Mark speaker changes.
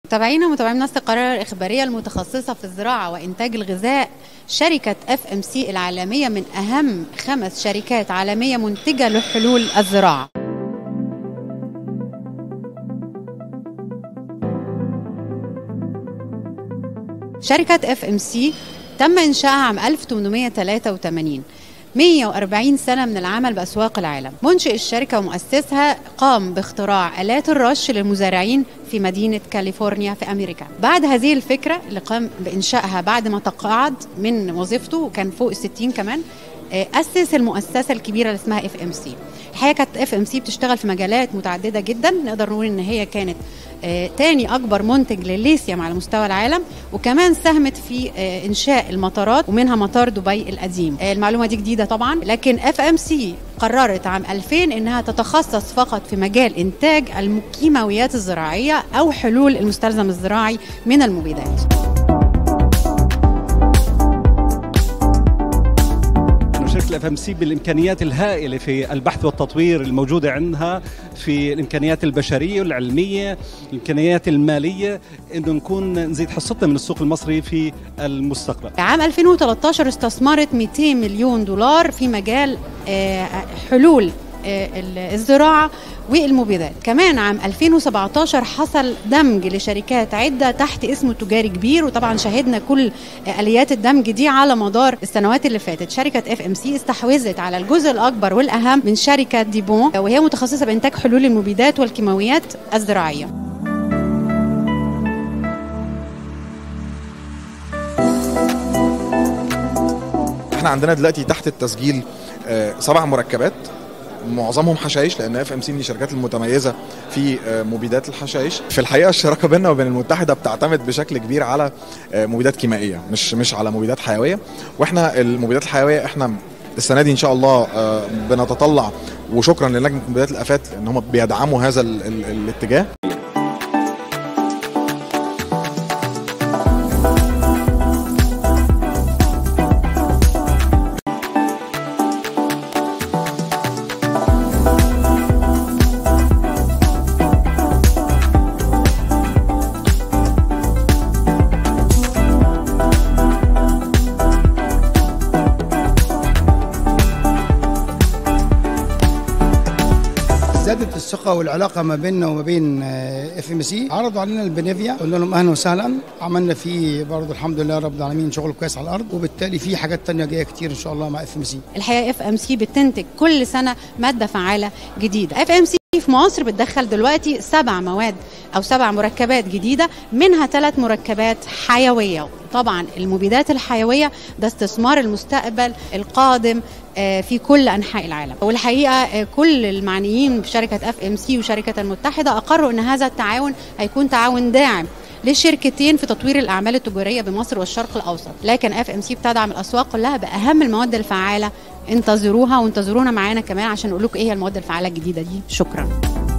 Speaker 1: متابعينا ومتابعين منصة القرار الإخبارية المتخصصة في الزراعة وإنتاج الغذاء شركة اف ام سي العالمية من أهم خمس شركات عالمية منتجة لحلول الزراعة شركة اف ام سي تم إنشائها عام 1883 140 سنة من العمل بأسواق العالم منشئ الشركة ومؤسسها قام باختراع آلات الرش للمزارعين في مدينة كاليفورنيا في أمريكا بعد هذه الفكرة اللي قام بإنشائها بعد ما تقاعد من وظيفته وكان فوق الستين كمان أسس المؤسسة الكبيرة اللي اسمها اف ام سي الحقيقة كانت اف ام سي بتشتغل في مجالات متعددة جدا نقدر نقول ان هي كانت آه تاني اكبر منتج للليثيوم على مستوى العالم وكمان ساهمت في آه انشاء المطارات ومنها مطار دبي القديم آه المعلومه دي جديده طبعا لكن اف ام سي قررت عام 2000 انها تتخصص فقط في مجال انتاج الكيماويات الزراعيه او حلول المستلزم الزراعي من المبيدات
Speaker 2: شركه الاف ام سي بالامكانيات الهائله في البحث والتطوير الموجوده عندها في الامكانيات البشريه والعلميه الامكانيات الماليه انه نكون نزيد حصتنا من السوق المصري في المستقبل
Speaker 1: عام 2013 استثمرت 200 مليون دولار في مجال حلول الزراعه والمبيدات كمان عام 2017 حصل دمج لشركات عدة تحت اسم تجاري كبير وطبعا شهدنا كل آليات الدمج دي على مدار السنوات اللي فاتت شركة اف ام سي استحوذت على الجزء الأكبر والأهم من شركة ديبون وهي متخصصة بإنتاج حلول المبيدات والكيماويات الزراعية
Speaker 3: احنا عندنا دلوقتي تحت التسجيل سبع مركبات معظمهم حشائش لان اف ام سي من الشركات المتميزه في مبيدات الحشائش في الحقيقه الشراكه بيننا وبين المتحده بتعتمد بشكل كبير على مبيدات كيميائيه مش مش على مبيدات حيويه واحنا المبيدات الحيويه احنا السنه دي ان شاء الله بنتطلع وشكرا للجنه مبيدات الافات ان هم بيدعموا هذا ال ال الاتجاه
Speaker 4: زادت الثقه والعلاقه ما بيننا وما بين اف ام سي عرضوا علينا البنيفيا قلنا لهم اهلا وسهلا عملنا فيه برضه الحمد لله رب العالمين شغل كويس على الارض وبالتالي في حاجات تانية جايه كتير ان شاء الله مع اف ام سي
Speaker 1: الحقيقه اف ام سي بتنتج كل سنه ماده فعاله جديده اف ام سي في مصر بتدخل دلوقتي سبع مواد او سبع مركبات جديده منها ثلاث مركبات حيويه طبعا المبيدات الحيويه ده استثمار المستقبل القادم في كل انحاء العالم والحقيقه كل المعنيين في شركه اف ام سي وشركه المتحده اقروا ان هذا التعاون هيكون تعاون داعم للشركتين في تطوير الاعمال التجاريه بمصر والشرق الاوسط لكن اف ام سي بتدعم الاسواق كلها باهم المواد الفعاله انتظروها وانتظرونا معانا كمان عشان نقول لكم ايه هي المواد الفعاله الجديده دي شكرا